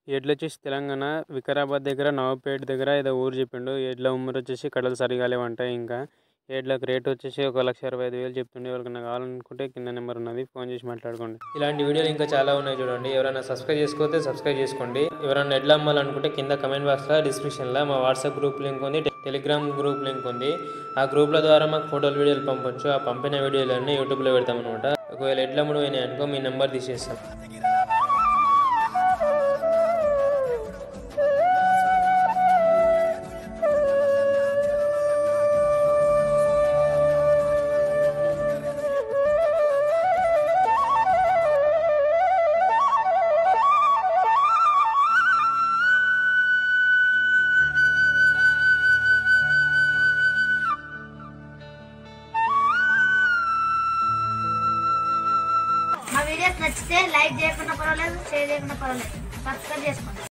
ఎడ్లు వచ్చేసి తెలంగాణ వికారాబాద్ దగ్గర నవాబ్పేట దగ్గర ఏదో ఊరు చెప్పిండు ఎడ్ల ఉమ్మరు వచ్చేసి కడలు సరిగా లేవంట ఇంకా ఎడ్లకు రేట్ వచ్చేసి ఒక లక్ష అరవై ఐదు వేలు చెప్తుండే ఎవరికైనా కావాలనుకుంటే కింద నెంబర్ ఉన్నది ఫోన్ చేసి మాట్లాడుకోండి ఇలాంటి వీడియోలు ఇంకా చాలా ఉన్నాయి చూడండి ఎవరైనా సబ్స్క్రైబ్ చేసుకోతే సబ్స్క్రైబ్ చేసుకోండి ఎవరైనా ఎడ్లు అమ్మాలనుకుంటే కింద కమెంట్ బాక్స్లో డిస్క్రిప్షన్లో మా వాట్సాప్ గ్రూప్ లింక్ ఉంది టెలిగ్రామ్ గ్రూప్ లింక్ ఉంది ఆ గ్రూప్ల ద్వారా మాకు ఫోటోలు వీడియోలు పంపొచ్చు ఆ పంపిన వీడియోలన్నీ యూట్యూబ్లో పెడతాం అనమాట ఒకవేళ ఎడ్ల అమ్ముడు అయినాయి అనుకో మీ నెంబర్ తీసేస్తాం మా వీడియోస్ నచ్చితే లైక్ చేయకుండా పర్వాలేదు షేర్ చేయకుండా పర్వాలేదు సబ్స్క్రైబ్ చేసుకోండి